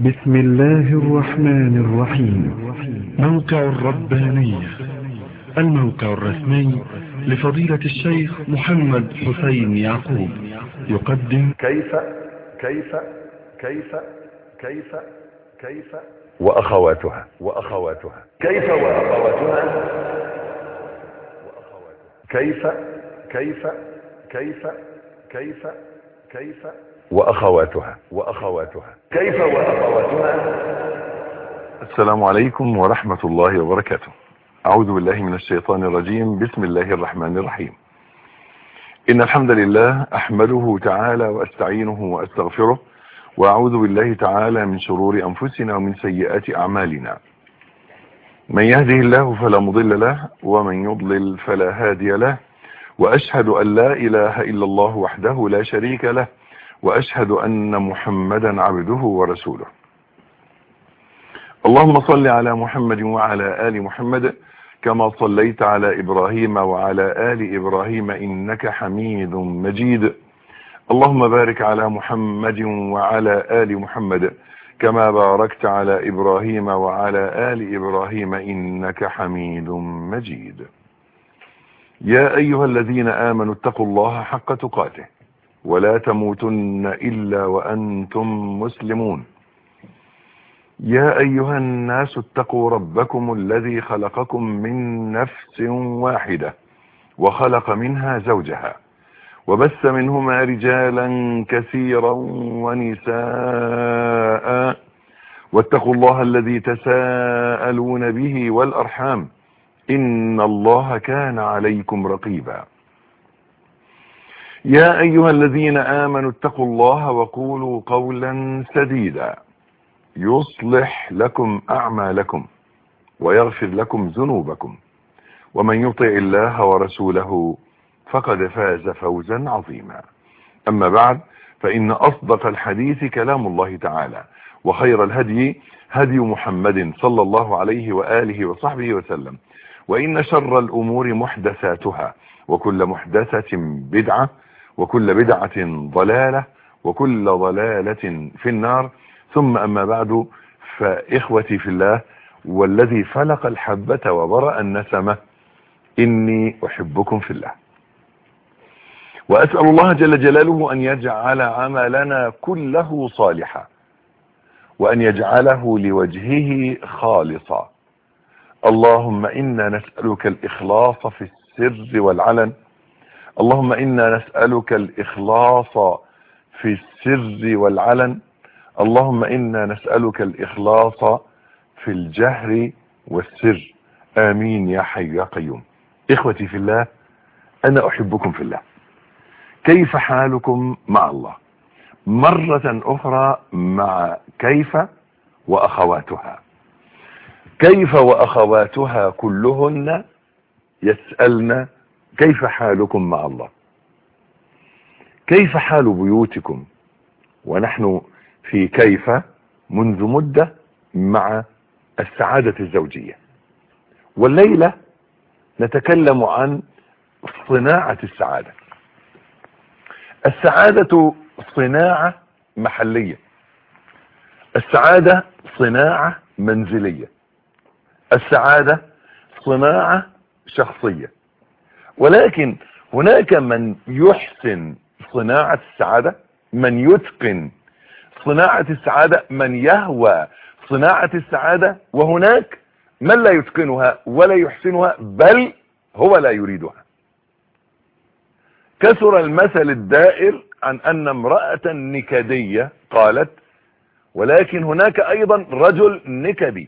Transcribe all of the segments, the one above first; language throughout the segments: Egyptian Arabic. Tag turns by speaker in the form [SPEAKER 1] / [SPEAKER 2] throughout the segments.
[SPEAKER 1] بسم الله الرحمن الرحيم موقع الربانية الموقع الرسمي لفضيلة الشيخ محمد حسين يعقوب يقدم
[SPEAKER 2] كيف كيف كيف كيف كيف وأخواتها وأخواتها كيف وأخواتها كيف كيف كيف كيف كيف وأخواتها وأخواتها كيف وأخواتها السلام عليكم ورحمة الله وبركاته أعوذ بالله من الشيطان الرجيم بسم الله الرحمن الرحيم إن الحمد لله أحمده تعالى وأستعينه وأستغفره وأعوذ بالله تعالى من شرور أنفسنا ومن سيئات أعمالنا من يهده الله فلا مضل له ومن يضلل فلا هادي له وأشهد أن لا إله إلا الله وحده لا شريك له وأشهد أن محمدا عبده ورسوله اللهم صل على محمد وعلى آل محمد كما صليت على إبراهيم وعلى آل إبراهيم إنك حميد مجيد اللهم بارك على محمد وعلى آل محمد كما باركت على إبراهيم وعلى آل إبراهيم إنك حميد مجيد يا أيها الذين آمنوا اتقوا الله حق تقاته ولا تموتن إلا وأنتم مسلمون يا أيها الناس اتقوا ربكم الذي خلقكم من نفس واحدة وخلق منها زوجها وبث منهما رجالا كثيرا ونساء واتقوا الله الذي تساءلون به والأرحام إن الله كان عليكم رقيبا يا أيها الذين آمنوا اتقوا الله وقولوا قولا سديدا يصلح لكم أعمالكم ويغفر لكم ذنوبكم ومن يطع الله ورسوله فقد فاز فوزا عظيما أما بعد فإن أصدق الحديث كلام الله تعالى وخير الهدي هدي محمد صلى الله عليه وآله وصحبه وسلم وإن شر الأمور محدثاتها وكل محدثة بدعة وكل بدعة ضلالة وكل ضلالة في النار ثم أما بعد فإخوتي في الله والذي فلق الحبة وبرأ النسمة إني أحبكم في الله وأسأل الله جل جلاله أن يجعل عملنا كله صالحا وأن يجعله لوجهه خالصا اللهم إنا نسألك الإخلاص في السر والعلن اللهم إنا نسألك الإخلاص في السر والعلن اللهم إنا نسألك الإخلاص في الجهر والسر آمين يا حي يا قيوم إخوتي في الله أنا أحبكم في الله كيف حالكم مع الله مرة أخرى مع كيف وأخواتها كيف وأخواتها كلهن يسألن كيف حالكم مع الله كيف حال بيوتكم ونحن في كيف منذ مدة مع السعادة الزوجية والليلة نتكلم عن صناعة السعادة السعادة صناعة محلية السعادة صناعة منزلية السعادة صناعة شخصية ولكن هناك من يحسن صناعة السعادة من يتقن صناعة السعادة من يهوى صناعة السعادة وهناك من لا يتقنها ولا يحسنها بل هو لا يريدها كثر المثل الدائر عن أن امرأة نكدية قالت ولكن هناك أيضا رجل نكدي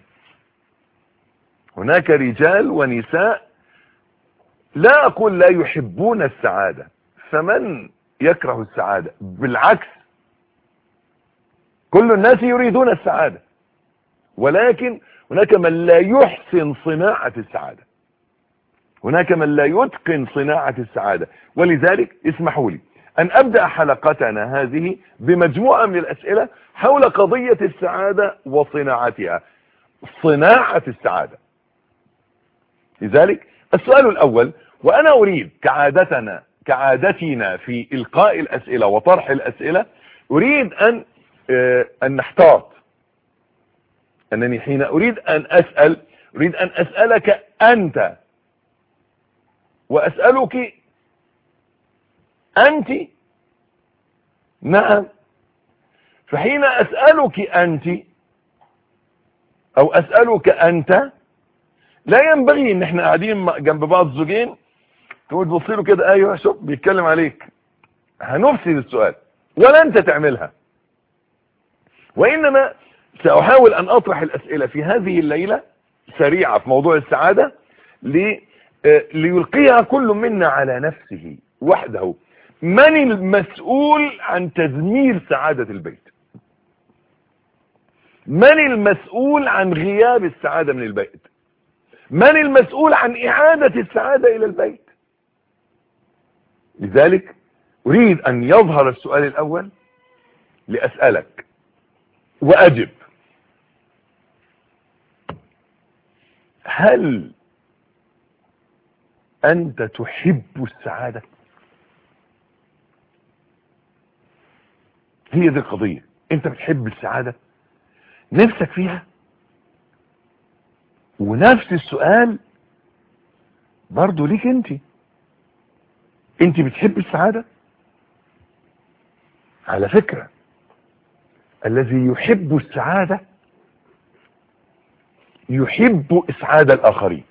[SPEAKER 2] هناك رجال ونساء لا أقول لا يحبون السعادة فمن يكره السعادة بالعكس كل الناس يريدون السعادة ولكن هناك من لا يحسن صناعة السعادة هناك من لا يتقن صناعة السعادة ولذلك اسمحوا لي أن أبدأ حلقتنا هذه بمجموعة من الأسئلة حول قضية السعادة وصناعتها صناعة السعادة لذلك السؤال الأول وأنا أريد كعادتنا كعادتنا في إلقاء الأسئلة وطرح الأسئلة أريد أن أن نحتاط أنني حين أريد أن أسأل أريد أن أسألك أنت وأسألك أنت نعم فحين أسألك أنت أو أسألك أنت لا ينبغي ان احنا قاعدين جنب بعض الزوجين تقول تبص له كده ايوه شوف بيتكلم عليك هنفسد السؤال ولا انت تعملها وانما ساحاول ان اطرح الاسئلة في هذه الليلة سريعة في موضوع السعادة ليلقيها كل منا على نفسه وحده من المسؤول عن تدمير سعادة البيت من المسؤول عن غياب السعادة من البيت من المسؤول عن إعادة السعادة إلى البيت لذلك أريد أن يظهر السؤال الأول لأسألك وأجب هل أنت تحب السعادة هي دي القضية أنت بتحب السعادة نفسك فيها ونفس السؤال برضو ليك انت انت بتحب السعادة على فكرة الذي يحب السعادة يحب اسعاد الاخرين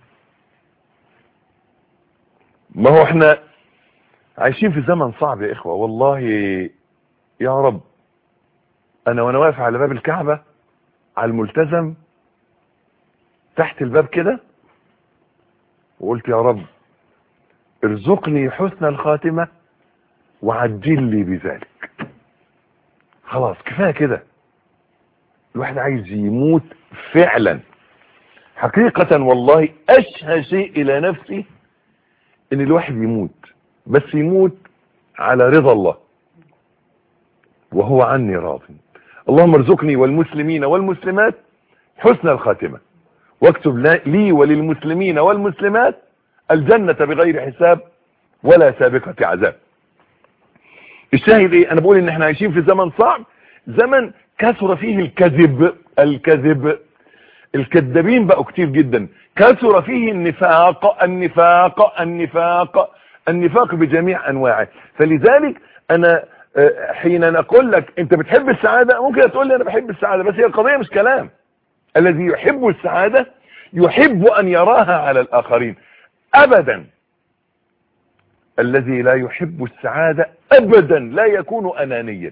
[SPEAKER 2] ما هو احنا عايشين في زمن صعب يا اخوة والله يا رب انا وانا واقف على باب الكعبة على الملتزم تحت الباب كده وقلت يا رب ارزقني حسن الخاتمة وعجل لي بذلك خلاص كفاية كده الواحد عايز يموت فعلا حقيقة والله اشهى شيء الى نفسي ان الواحد يموت بس يموت على رضا الله وهو عني راض اللهم ارزقني والمسلمين والمسلمات حسن الخاتمة واكتب لي وللمسلمين والمسلمات الجنة بغير حساب ولا سابقة عذاب الشاهد ايه انا بقول ان احنا عايشين في زمن صعب زمن كثر فيه الكذب الكذب الكذابين بقوا كتير جدا كثر فيه النفاق النفاق النفاق النفاق بجميع انواعه فلذلك انا حين نقول لك انت بتحب السعادة ممكن تقول لي انا بحب السعادة بس هي القضية مش كلام الذي يحب السعادة يحب ان يراها على الاخرين ابدا الذي لا يحب السعادة ابدا لا يكون انانيا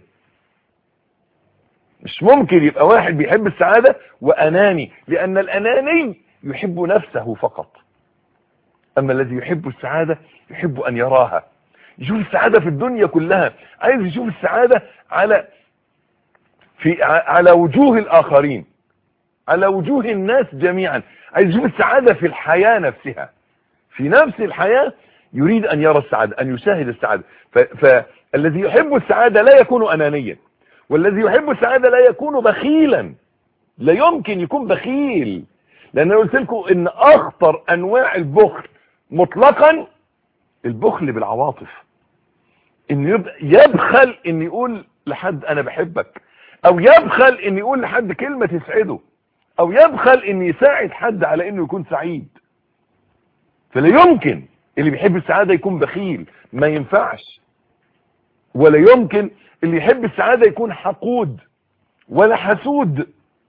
[SPEAKER 2] مش ممكن يبقى واحد بيحب السعادة واناني لان الاناني يحب نفسه فقط اما الذي يحب السعادة يحب ان يراها يشوف السعادة في الدنيا كلها عايز يشوف السعادة على في على وجوه الاخرين على وجوه الناس جميعا عايز يشوف السعادة في الحياة نفسها في نفس الحياة يريد ان يرى السعادة ان يشاهد السعادة فالذي يحب السعادة لا يكون انانيا والذي يحب السعادة لا يكون بخيلا لا يمكن يكون بخيل لان انا قلت لكم ان اخطر انواع البخل مطلقا البخل بالعواطف ان يبقى يبخل ان يقول لحد انا بحبك او يبخل ان يقول لحد كلمة تسعده او يبخل ان يساعد حد على انه يكون سعيد فلا يمكن اللي بيحب السعادة يكون بخيل ما ينفعش ولا يمكن اللي يحب السعادة يكون حقود ولا حسود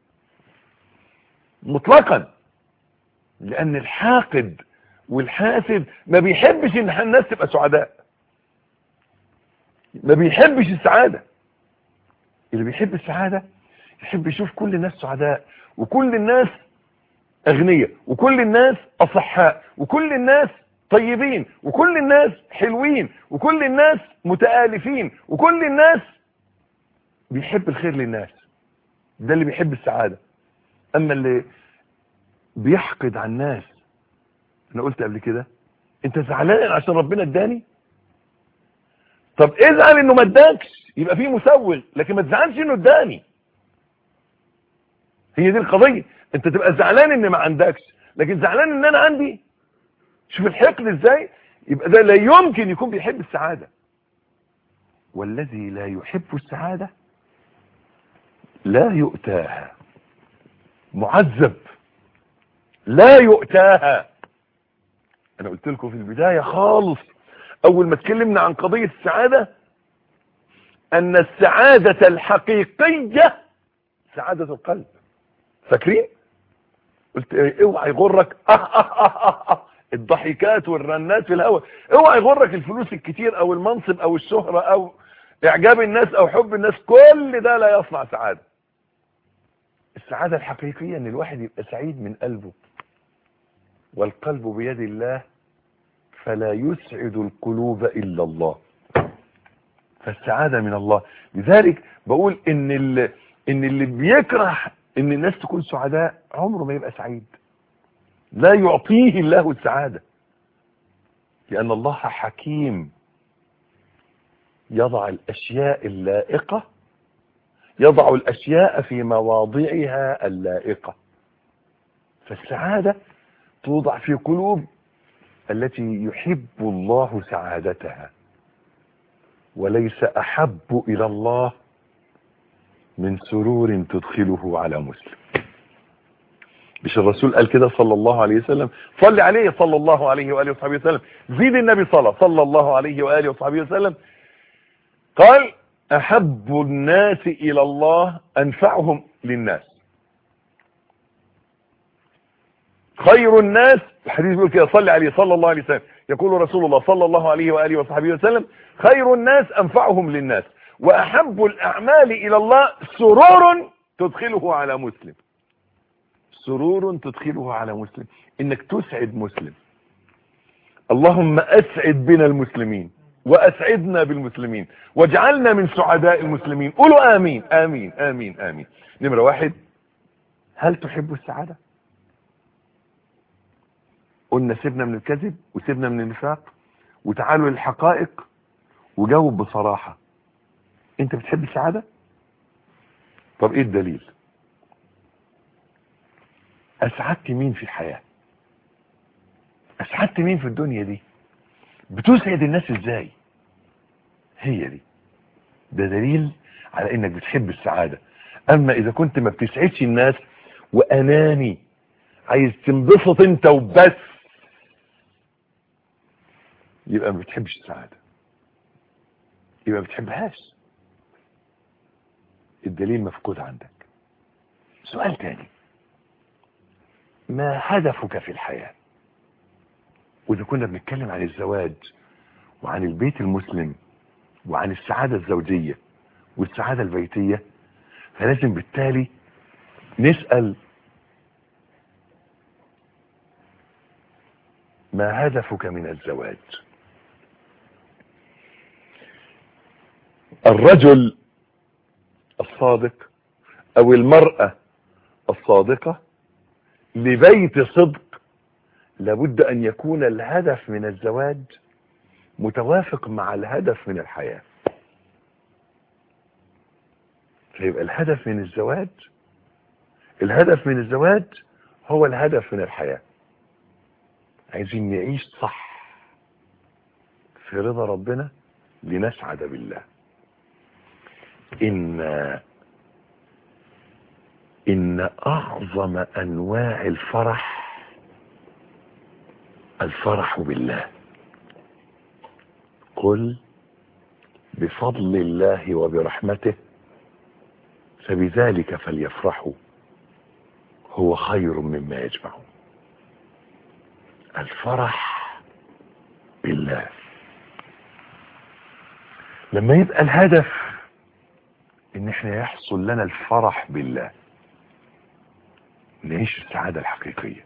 [SPEAKER 2] مطلقا لان الحاقد والحاسد ما بيحبش ان الناس تبقى سعداء ما بيحبش السعادة اللي بيحب السعادة يحب يشوف كل الناس سعداء وكل الناس اغنياء وكل الناس اصحاء وكل الناس طيبين وكل الناس حلوين وكل الناس متآلفين وكل الناس بيحب الخير للناس ده اللي بيحب السعادة اما اللي بيحقد على الناس انا قلت قبل كده انت زعلان عشان ربنا اداني طب ازعل انه ما اداكش يبقى فيه مسوغ لكن ما تزعلش انه اداني هي دي القضية انت تبقى زعلان ان ما عندكش لكن زعلان ان انا عندي شوف الحقد ازاي يبقى ده لا يمكن يكون بيحب السعادة والذي لا يحب السعادة لا يؤتاها معذب لا يؤتاها انا قلت لكم في البداية خالص اول ما اتكلمنا عن قضية السعادة ان السعادة الحقيقية سعادة القلب فاكرين قلت ايه اوعى يغرك اه اه اه اه, آه. الضحكات والرنات في الهواء اوعى يغرك الفلوس الكتير او المنصب او الشهرة او اعجاب الناس او حب الناس كل ده لا يصنع سعادة السعادة الحقيقية ان الواحد يبقى سعيد من قلبه والقلب بيد الله فلا يسعد القلوب الا الله فالسعادة من الله لذلك بقول ان اللي, ان اللي بيكره ان الناس تكون سعداء عمره ما يبقى سعيد لا يعطيه الله السعادة لان الله حكيم يضع الاشياء اللائقة يضع الاشياء في مواضعها اللائقة فالسعادة توضع في قلوب التي يحب الله سعادتها وليس احب الى الله من سرور تدخله على مسلم مش الرسول قال كده صلى الله عليه وسلم صل عليه صلى الله عليه وآله وصحبه وسلم زيد النبي صلى صلى الله عليه وآله وصحبه وسلم قال أحب الناس إلى الله أنفعهم للناس خير الناس الحديث بيقول كده صلي عليه صلى الله عليه وسلم يقول رسول الله صلى الله عليه وآله وصحبه وسلم خير الناس أنفعهم للناس وأحب الأعمال إلى الله سرور تدخله على مسلم سرور تدخله على مسلم إنك تسعد مسلم اللهم أسعد بنا المسلمين وأسعدنا بالمسلمين واجعلنا من سعداء المسلمين قولوا آمين آمين آمين آمين نمرة واحد هل تحب السعادة قلنا سيبنا من الكذب وسيبنا من النفاق وتعالوا للحقائق وجاوب بصراحة انت بتحب السعادة طب ايه الدليل اسعدت مين في الحياة اسعدت مين في الدنيا دي بتسعد الناس ازاي هي دي ده دليل على انك بتحب السعادة اما اذا كنت ما بتسعدش الناس واناني عايز تنبسط انت وبس يبقى ما بتحبش السعادة يبقى ما بتحبهاش الدليل مفقود عندك سؤال تاني ما هدفك في الحياة واذا كنا بنتكلم عن الزواج وعن البيت المسلم وعن السعادة الزوجية والسعادة البيتية فلازم بالتالي نسأل ما هدفك من الزواج الرجل الصادق او المرأة الصادقة لبيت صدق لابد ان يكون الهدف من الزواج متوافق مع الهدف من الحياة فيبقى الهدف من الزواج الهدف من الزواج هو الهدف من الحياة عايزين نعيش صح في رضا ربنا لنسعد بالله إن إن أعظم أنواع الفرح الفرح بالله قل بفضل الله وبرحمته فبذلك فليفرحوا هو خير مما يجمعون الفرح بالله لما يبقى الهدف ان احنا يحصل لنا الفرح بالله نعيش السعادة الحقيقية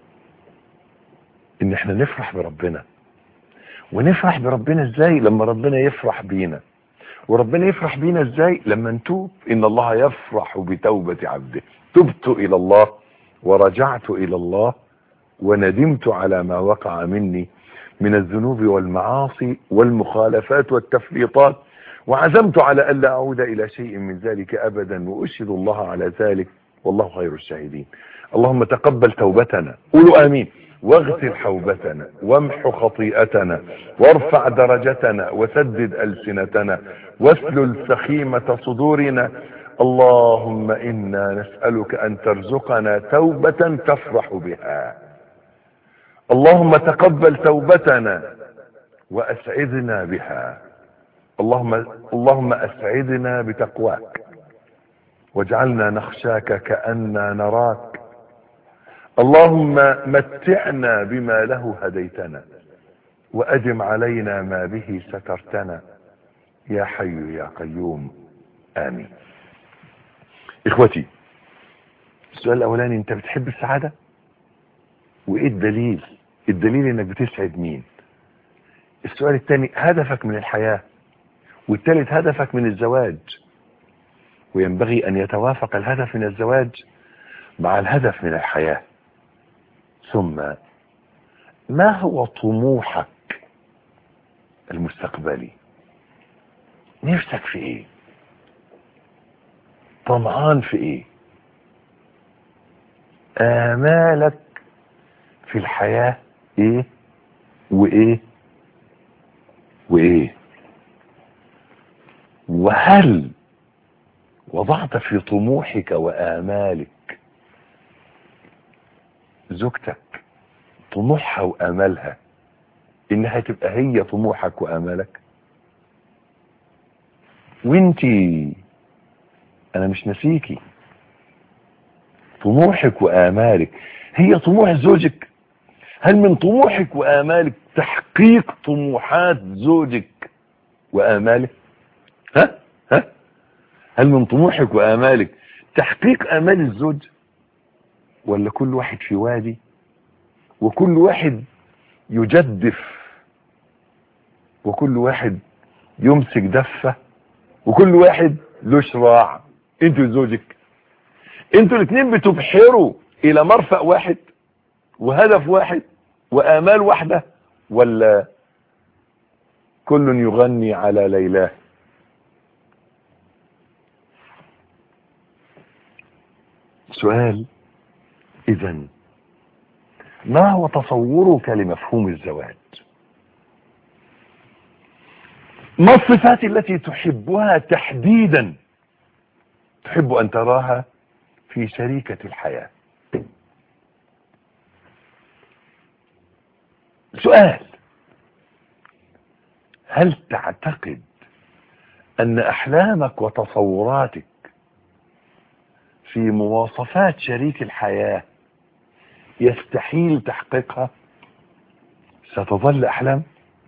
[SPEAKER 2] ان احنا نفرح بربنا ونفرح بربنا ازاي لما ربنا يفرح بينا وربنا يفرح بينا ازاي لما نتوب ان الله يفرح بتوبة عبده تبت الى الله ورجعت الى الله وندمت على ما وقع مني من الذنوب والمعاصي والمخالفات والتفريطات وعزمت على ألا أعود إلى شيء من ذلك أبدا وأشهد الله على ذلك والله خير الشاهدين اللهم تقبل توبتنا قولوا آمين واغفر حوبتنا وامح خطيئتنا وارفع درجتنا وسدد ألسنتنا واسلل سخيمة صدورنا اللهم إنا نسألك أن ترزقنا توبة تفرح بها اللهم تقبل توبتنا وأسعدنا بها اللهم, اللهم أسعدنا بتقواك واجعلنا نخشاك كأننا نراك اللهم متعنا بما له هديتنا وأدم علينا ما به سترتنا يا حي يا قيوم آمين إخوتي السؤال الأولاني أنت بتحب السعادة وإيه الدليل الدليل إنك بتسعد مين السؤال الثاني هدفك من الحياة والثالث هدفك من الزواج وينبغي أن يتوافق الهدف من الزواج مع الهدف من الحياة ثم ما هو طموحك المستقبلي نفسك في ايه طمعان في ايه امالك في الحياة ايه وايه وايه وهل وضعت في طموحك وامالك زوجتك طموحها وامالها انها تبقى هي طموحك وامالك وانتي انا مش نسيكي طموحك وامالك هي طموح زوجك هل من طموحك وامالك تحقيق طموحات زوجك واماله ها ها هل من طموحك وامالك تحقيق امال الزوج ولا كل واحد في وادي وكل واحد يجدف وكل واحد يمسك دفة وكل واحد له شراع انتوا زوجك انتوا الاثنين بتبحروا الى مرفأ واحد وهدف واحد وامال واحدة ولا كل يغني على ليلاه سؤال اذا ما هو تصورك لمفهوم الزواج ما الصفات التي تحبها تحديدا تحب ان تراها في شريكة الحياة سؤال هل تعتقد ان احلامك وتصوراتك في مواصفات شريك الحياة يستحيل تحقيقها ستظل احلام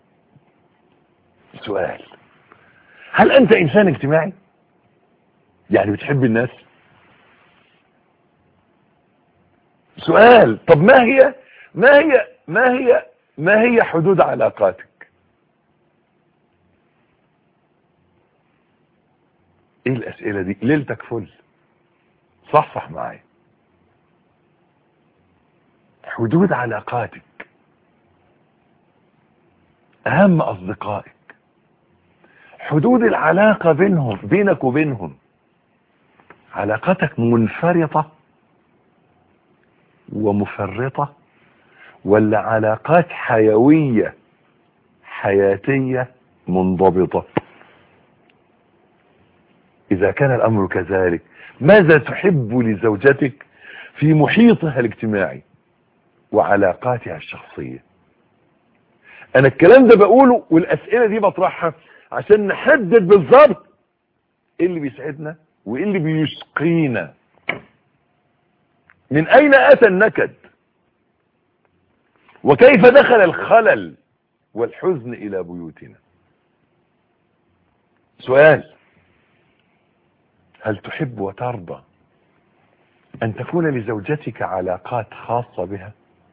[SPEAKER 2] سؤال هل انت انسان اجتماعي يعني بتحب الناس سؤال طب ما هي ما هي ما هي ما هي حدود علاقاتك ايه الاسئلة دي ليلتك فل صح صح معايا حدود علاقاتك اهم اصدقائك حدود العلاقة بينهم بينك وبينهم علاقتك منفرطة ومفرطة ولا علاقات حيوية حياتية منضبطة اذا كان الامر كذلك ماذا تحب لزوجتك في محيطها الاجتماعي وعلاقاتها الشخصية انا الكلام ده بقوله والاسئلة دي بطرحها عشان نحدد بالظبط ايه اللي بيسعدنا وايه اللي بيشقينا من اين اتى النكد وكيف دخل الخلل والحزن الى بيوتنا سؤال هل تحب وترضى ان تكون لزوجتك علاقات خاصة بها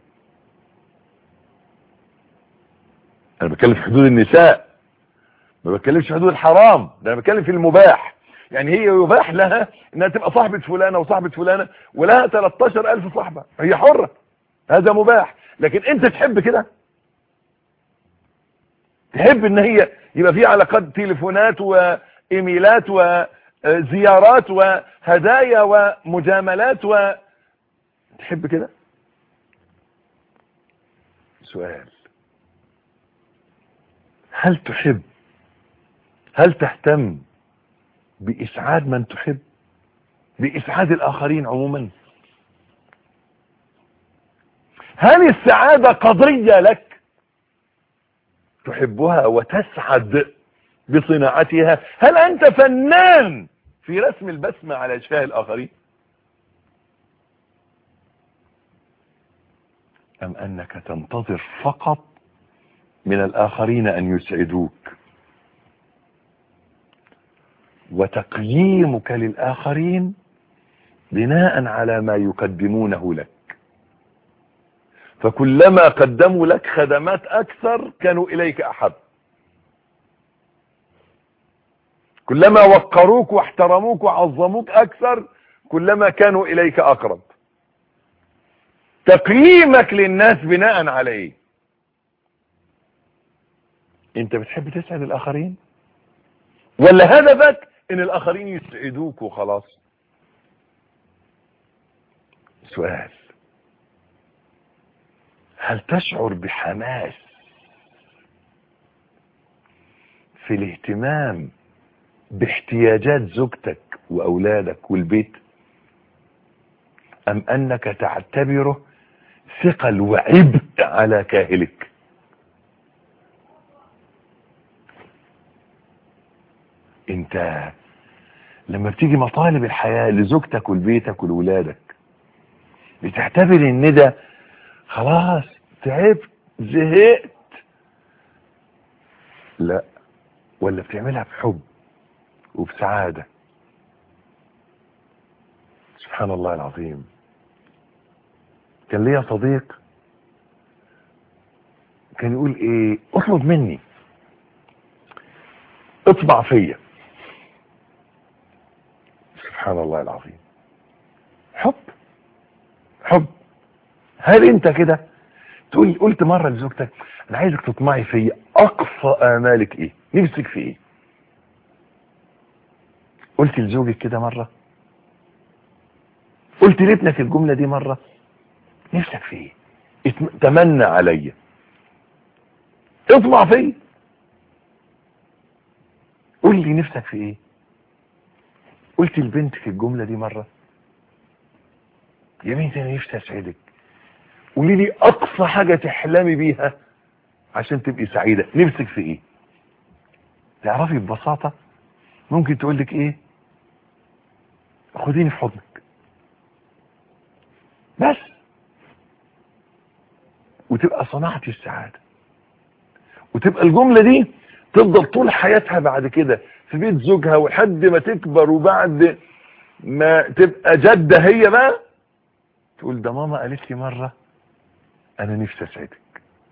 [SPEAKER 2] انا بتكلم في حدود النساء ما بتكلمش في حدود الحرام ده انا بتكلم في المباح يعني هي يباح لها انها تبقى صاحبة فلانة وصاحبة فلانة ولها 13000 صاحبة هي حرة هذا مباح لكن انت تحب كده تحب ان هي يبقى في علاقات تليفونات وايميلات وزيارات وهدايا ومجاملات و تحب كده سؤال هل تحب هل تهتم بإسعاد من تحب بإسعاد الآخرين عموما هل السعادة قضية لك تحبها وتسعد بصناعتها هل أنت فنان في رسم البسمة على أشفاه الآخرين أم أنك تنتظر فقط من الآخرين أن يسعدوك وتقييمك للآخرين بناء على ما يقدمونه لك فكلما قدموا لك خدمات أكثر كانوا إليك أحب كلما وقروك واحترموك وعظموك أكثر كلما كانوا إليك أقرب تقييمك للناس بناء على ايه انت بتحب تسعد الاخرين ولا هدفك ان الاخرين يسعدوك وخلاص سؤال هل تشعر بحماس في الاهتمام باحتياجات زوجتك واولادك والبيت ام انك تعتبره ثقل وعبء على كاهلك انت لما بتيجي مطالب الحياة لزوجتك ولبيتك ولولادك بتعتبر ان ده خلاص تعبت زهقت لا ولا بتعملها بحب وبسعادة سبحان الله العظيم كان ليا صديق كان يقول ايه اطلب مني اطبع فيا سبحان الله العظيم حب حب هل انت كده تقول قلت مرة لزوجتك انا عايزك تطمعي فيا اقصى امالك ايه نفسك في ايه قلت لزوجك كده مرة قلت لابنك الجملة دي مرة نفسك في ايه اتم- تمنى عليا اطمع فيا قول لي نفسك في ايه قلت لبنتك الجملة دي مرة يا بنتي انا نفسي اسعدك قولي لي اقصى حاجة تحلمي بيها عشان تبقي سعيدة نفسك في ايه تعرفي ببساطة ممكن تقول لك ايه خديني في حضنك بس وتبقى صناعة السعادة وتبقى الجملة دي تفضل طول حياتها بعد كده في بيت زوجها ولحد ما تكبر وبعد ما تبقى جدة هي بقى تقول ده ماما قالت لي مرة انا نفسي اسعدك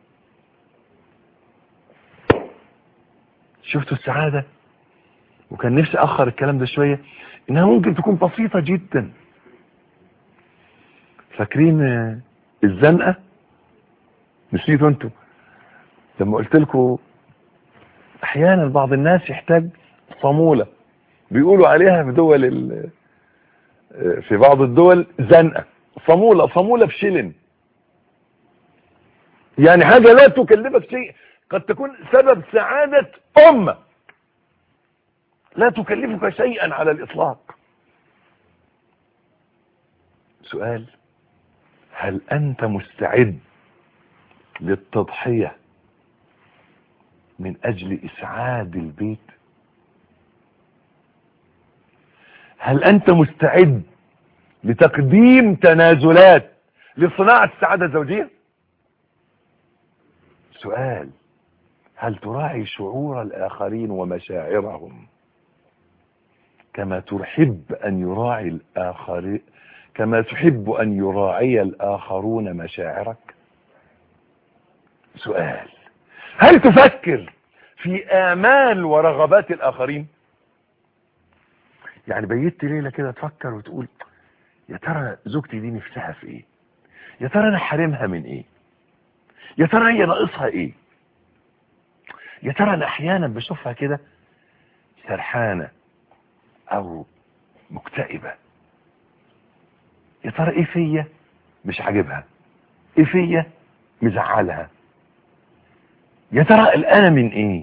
[SPEAKER 2] شفتوا السعادة وكان نفسي اخر الكلام ده شوية انها ممكن تكون بسيطة جدا فاكرين آه، الزنقة نسيتوا انتوا لما قلت لكم احيانا بعض الناس يحتاج صامولة بيقولوا عليها في دول ال- آه، في بعض الدول زنقة صامولة صامولة بشلن يعني حاجة لا تكلفك شيء قد تكون سبب سعادة أمة لا تكلفك شيئا على الإطلاق سؤال هل أنت مستعد للتضحية من أجل إسعاد البيت هل أنت مستعد لتقديم تنازلات لصناعة السعادة الزوجية سؤال هل تراعي شعور الآخرين ومشاعرهم كما تحب أن يراعي الآخرين كما تحب أن يراعي الآخرون مشاعرك سؤال هل تفكر في آمال ورغبات الآخرين يعني بيت ليلة كده تفكر وتقول يا ترى زوجتي دي نفسها في ايه يا ترى انا حارمها من ايه يا ترى هي ناقصها ايه يا ترى انا احيانا بشوفها كده سرحانة او مكتئبة يا ترى ايه فيا مش عاجبها ايه فيا مزعلها يا ترى قلقانة من ايه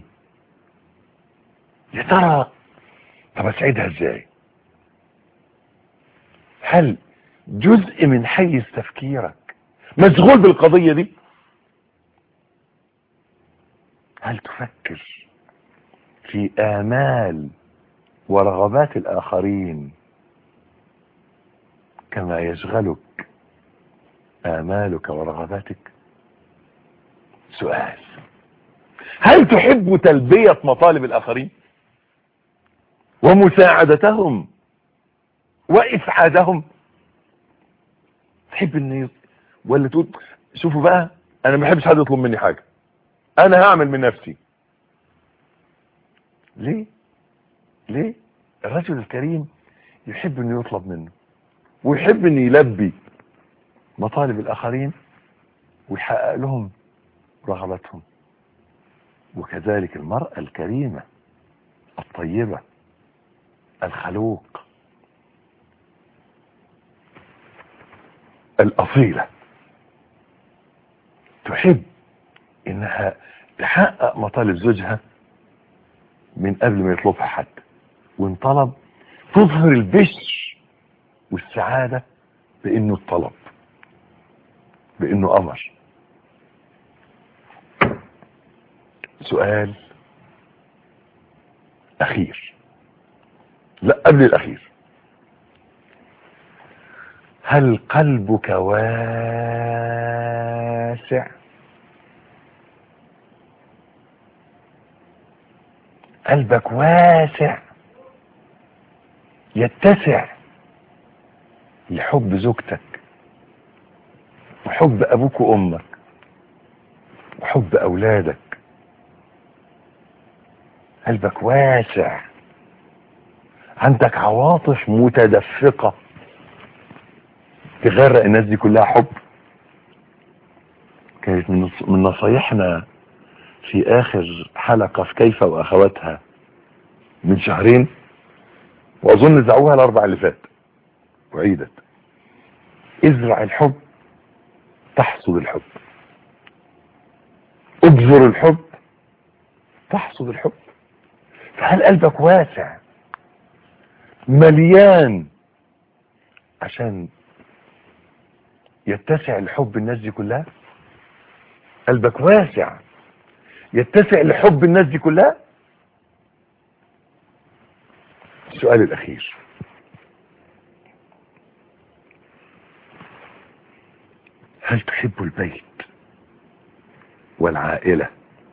[SPEAKER 2] يا ترى طب اسعدها ازاي هل جزء من حيز تفكيرك مشغول بالقضية دي هل تفكر في آمال ورغبات الآخرين كما يشغلك آمالك ورغباتك سؤال هل تحب تلبية مطالب الآخرين ومساعدتهم وإسعادهم تحب ان ولا تقول شوفوا بقى انا ما بحبش حد يطلب مني حاجة انا هعمل من نفسي ليه ليه الرجل الكريم يحب انه يطلب منه ويحب انه يلبي مطالب الاخرين ويحقق لهم رغبتهم وكذلك المرأة الكريمة الطيبة الخلوق الأصيلة تحب انها تحقق مطالب زوجها من قبل ما يطلبها حد وان طلب تظهر البشر والسعادة بانه الطلب بانه امر سؤال اخير لا قبل الاخير هل قلبك واسع قلبك واسع يتسع لحب زوجتك وحب ابوك وامك وحب اولادك قلبك واسع عندك عواطف متدفقة تغرق الناس دي كلها حب كانت من من نصايحنا في اخر حلقة في كيف واخواتها من شهرين واظن زعوها الاربع اللي فات وعيدت ازرع الحب تحصد الحب ابذر الحب تحصد الحب فهل قلبك واسع مليان عشان يتسع لحب الناس دي كلها قلبك واسع يتسع لحب الناس دي كلها السؤال الاخير هل تحب البيت والعائلة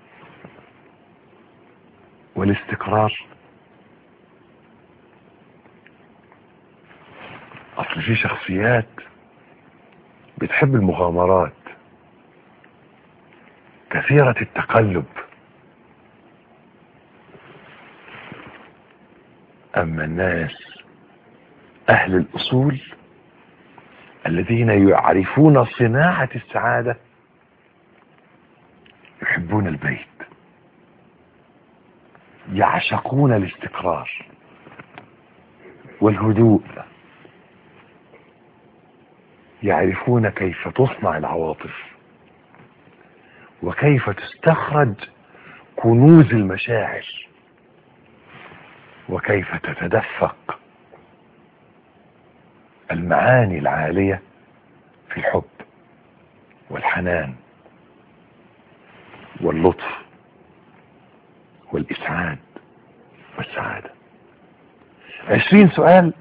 [SPEAKER 2] والاستقرار اصل في شخصيات بتحب المغامرات كثيرة التقلب اما الناس اهل الاصول الذين يعرفون صناعة السعادة يحبون البيت يعشقون الاستقرار والهدوء يعرفون كيف تصنع العواطف وكيف تستخرج كنوز المشاعر وكيف تتدفق المعاني العالية في الحب والحنان واللطف والإسعاد والسعادة عشرين سؤال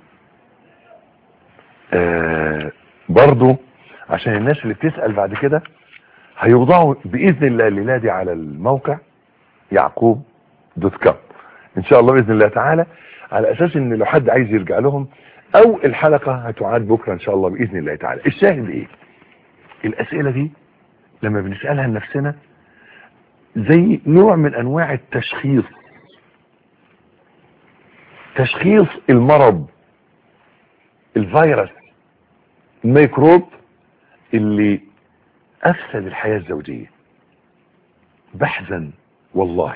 [SPEAKER 2] آه برضو عشان الناس اللي بتسأل بعد كده هيوضعوا بإذن الله الليلة دي على الموقع يعقوب دوت كوم ان شاء الله بإذن الله تعالى على اساس ان لو حد عايز يرجع لهم او الحلقة هتعاد بكرة ان شاء الله بإذن الله تعالى الشاهد ايه الاسئلة دي لما بنسألها لنفسنا زي نوع من انواع التشخيص تشخيص المرض الفيروس الميكروب اللي افسد الحياة الزوجية بحزن والله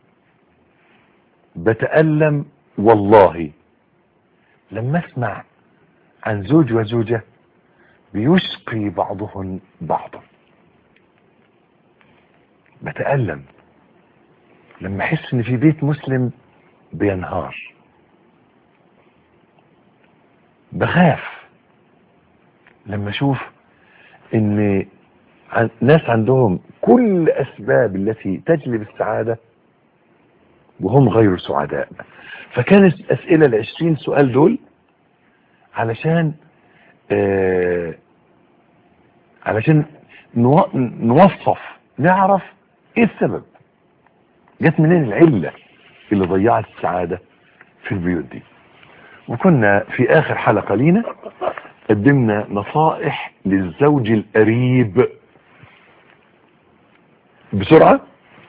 [SPEAKER 2] بتألم والله لما اسمع عن زوج وزوجة بيسقي بعضهم بعضا بتألم لما احس ان في بيت مسلم بينهار بخاف لما اشوف ان عن- ناس عندهم كل اسباب التي تجلب السعادة وهم غير سعداء فكانت اسئلة العشرين سؤال دول علشان آه علشان نو- نوصف نعرف ايه السبب جت منين العلة اللي ضيعت السعادة في البيوت دي وكنا في اخر حلقة لينا قدمنا نصائح للزوج القريب بسرعة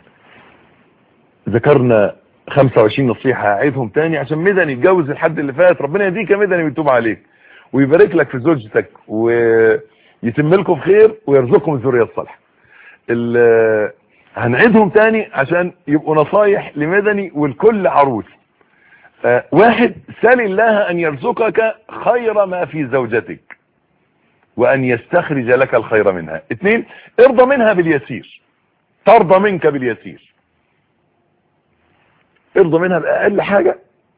[SPEAKER 2] ذكرنا 25 نصيحة هعيدهم تاني عشان مدني يتجوز الحد اللي فات ربنا يهديك يا مدني ويتوب عليك ويبارك لك في زوجتك ويتم لكم خير ويرزقكم الذرية الصالحة ال- هنعيدهم تاني عشان يبقوا نصايح لمدني والكل عروس آه، واحد سل الله ان يرزقك خير ما في زوجتك وان يستخرج لك الخير منها اثنين ارضى منها باليسير ترضى منك باليسير ارضى منها باقل حاجة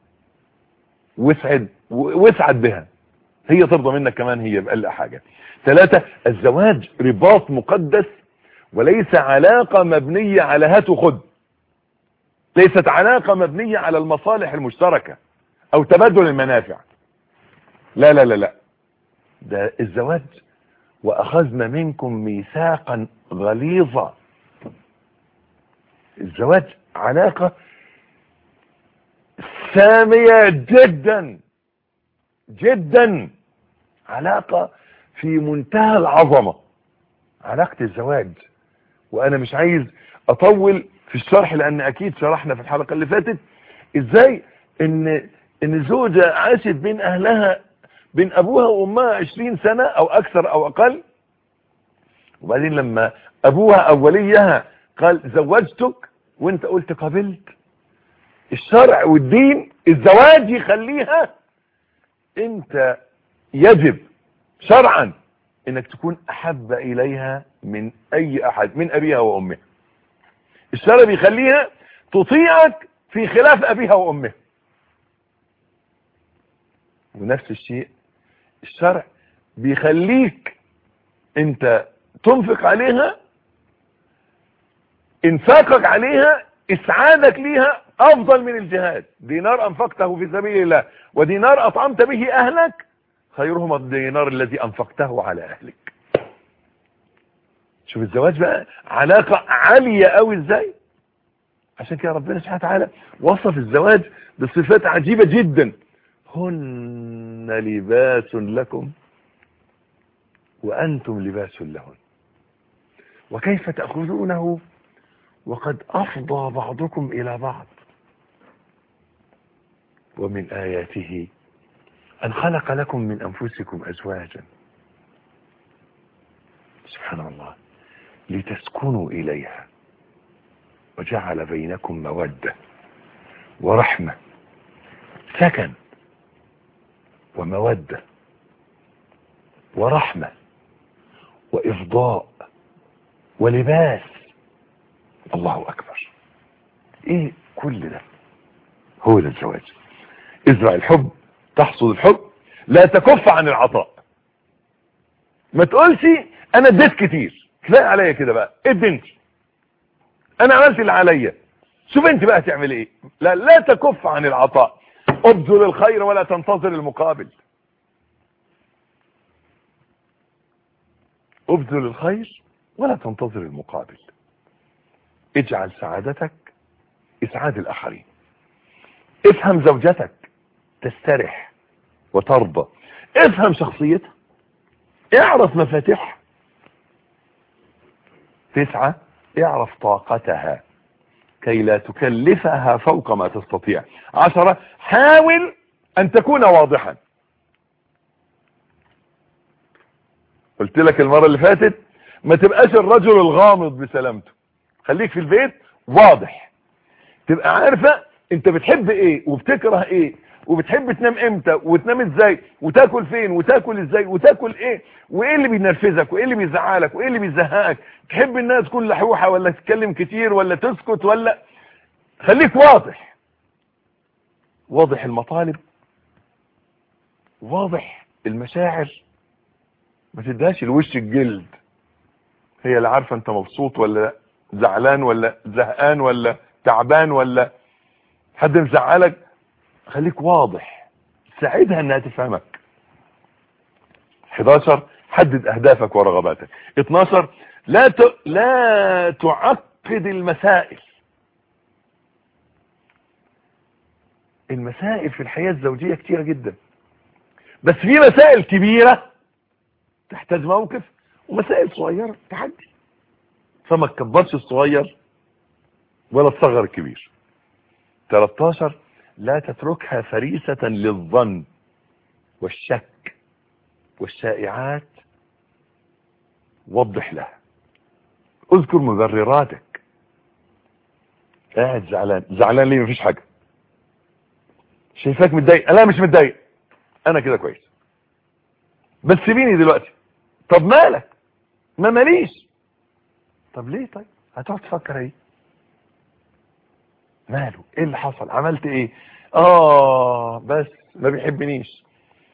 [SPEAKER 2] واسعد واسعد بها هي ترضى منك كمان هي بأقل حاجة ثلاثة الزواج رباط مقدس وليس علاقة مبنية على هات وخد ليست علاقة مبنية على المصالح المشتركة او تبادل المنافع لا لا لا لا ده الزواج واخذنا منكم ميثاقا غليظا الزواج علاقة سامية جدا جدا علاقة في منتهى العظمة علاقة الزواج وانا مش عايز اطول في الشرح لان اكيد شرحنا في الحلقة اللي فاتت ازاي ان ان زوجة عاشت بين اهلها بين ابوها وامها عشرين سنة او اكثر او اقل وبعدين لما ابوها او وليها قال زوجتك وانت قلت قبلت الشرع والدين الزواج يخليها انت يجب شرعا انك تكون احب اليها من اي احد من ابيها وامها الشرع بيخليها تطيعك في خلاف ابيها وامها ونفس الشيء الشرع بيخليك انت تنفق عليها انفاقك عليها اسعادك ليها افضل من الجهاد دينار انفقته في سبيل الله ودينار اطعمت به اهلك خيرهما الدينار الذي انفقته على اهلك شوف الزواج بقى علاقة عالية قوي ازاي عشان كده ربنا سبحانه وتعالى وصف الزواج بصفات عجيبة جدا هن لباس لكم وانتم لباس لهن وكيف تأخذونه وقد افضى بعضكم الى بعض ومن اياته ان خلق لكم من انفسكم ازواجا سبحان الله لتسكنوا اليها وجعل بينكم مودة ورحمة سكن ومودة ورحمة وإفضاء ولباس الله أكبر إيه كل ده هو ده الزواج ازرع الحب تحصد الحب لا تكف عن العطاء ما تقولش انا اديت كتير كفايه عليا كده بقى ادي انت انا عملت اللي عليا شوف انت بقى تعمل ايه لا لا تكف عن العطاء ابذل الخير ولا تنتظر المقابل ابذل الخير ولا تنتظر المقابل اجعل سعادتك اسعاد الاخرين افهم زوجتك تسترح وترضى افهم شخصيتها اعرف مفاتيحها تسعة اعرف طاقتها كي لا تكلفها فوق ما تستطيع عشرة حاول ان تكون واضحا قلت لك المرة اللي فاتت ما تبقاش الرجل الغامض بسلامته خليك في البيت واضح تبقى عارفة انت بتحب ايه وبتكره ايه وبتحب تنام امتى وتنام ازاي وتاكل فين وتاكل ازاي وتاكل ايه وايه اللي بينرفزك وايه اللي بيزعلك وايه اللي بيزهقك تحب الناس تكون لحوحة ولا تتكلم كتير ولا تسكت ولا خليك واضح واضح المطالب واضح المشاعر ما تديهاش الوش الجلد هي اللي عارفه انت مبسوط ولا زعلان ولا زهقان ولا تعبان ولا حد مزعلك خليك واضح ساعدها انها تفهمك 11 حدد اهدافك ورغباتك 12 لا ت... لا تعقد المسائل المسائل في الحياة الزوجية كتيرة جدا بس في مسائل كبيرة تحتاج موقف ومسائل صغيرة تحدي فما تكبرش الصغير ولا تصغر الكبير 13 لا تتركها فريسة للظن والشك والشائعات وضح لها اذكر مبرراتك قاعد زعلان زعلان ليه مفيش حاجة شايفاك متضايق لا مش متضايق انا كده كويس بس سيبيني دلوقتي طب مالك ما ماليش طب ليه طيب هتقعد تفكر ايه ماله ايه اللي حصل عملت ايه اه بس ما بيحبنيش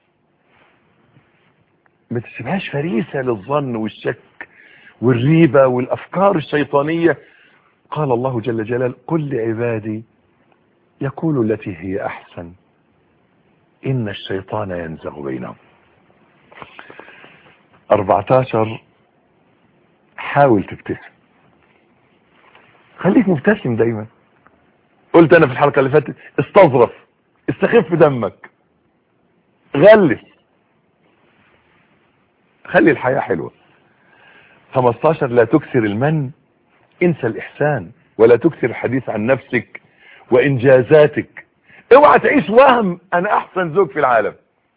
[SPEAKER 2] ما تسيبهاش فريسة للظن والشك والريبة والافكار الشيطانية قال الله جل جلاله قل لعبادي يقول التي هي احسن ان الشيطان ينزغ بينهم 14 حاول تبتسم خليك مبتسم دايما قلت انا في الحلقة اللي فاتت استظرف استخف دمك غلس خلي الحياة حلوة 15 لا تكثر المن انسى الاحسان ولا تكثر الحديث عن نفسك وانجازاتك اوعى تعيش وهم انا احسن زوج في العالم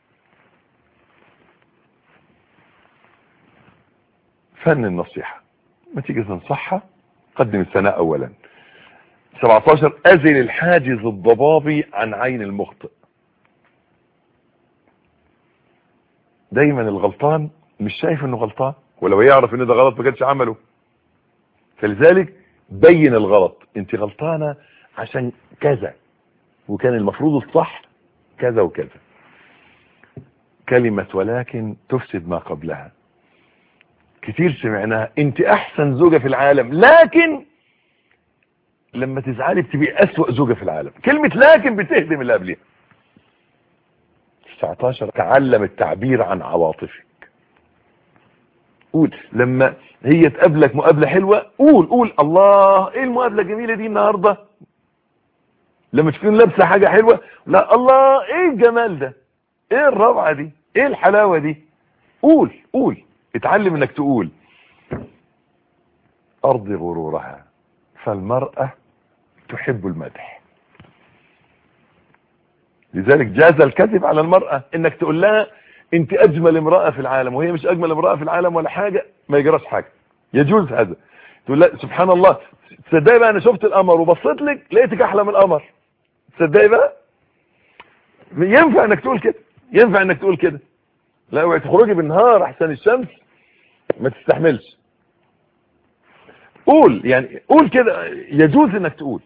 [SPEAKER 2] فن النصيحة ما تيجي تنصحها قدم الثناء اولا 17 ازل الحاجز الضبابي عن عين المخطئ دايما الغلطان مش شايف انه غلطان ولو يعرف ان ده غلط ما كانش عمله فلذلك بين الغلط انت غلطانة عشان كذا وكان المفروض الصح كذا وكذا كلمة ولكن تفسد ما قبلها كتير سمعناها انت احسن زوجة في العالم لكن لما تزعلي بتبقي اسوأ زوجة في العالم كلمة لكن بتهدم اللي قبلها 19 تعلم التعبير عن عواطفك قول لما هي تقابلك مقابلة حلوة قول قول الله ايه المقابلة الجميلة دي النهاردة لما تكون لابسة حاجة حلوة لا الله ايه الجمال ده ايه الروعة دي ايه الحلاوة دي قول قول اتعلم انك تقول ارضي غرورها فالمرأة تحب المدح لذلك جاز الكذب على المرأة انك تقول لها انت اجمل امرأة في العالم وهي مش اجمل امرأة في العالم ولا حاجة ما يجراش حاجة يجوز هذا تقول لا سبحان الله تصدقي بقى انا شفت القمر وبصيت لك لقيتك احلى من القمر تصدقي بقى ينفع انك تقول كده ينفع انك تقول كده لا اوعي تخرجي بالنهار احسن الشمس ما تستحملش قول يعني قول كده يجوز انك تقول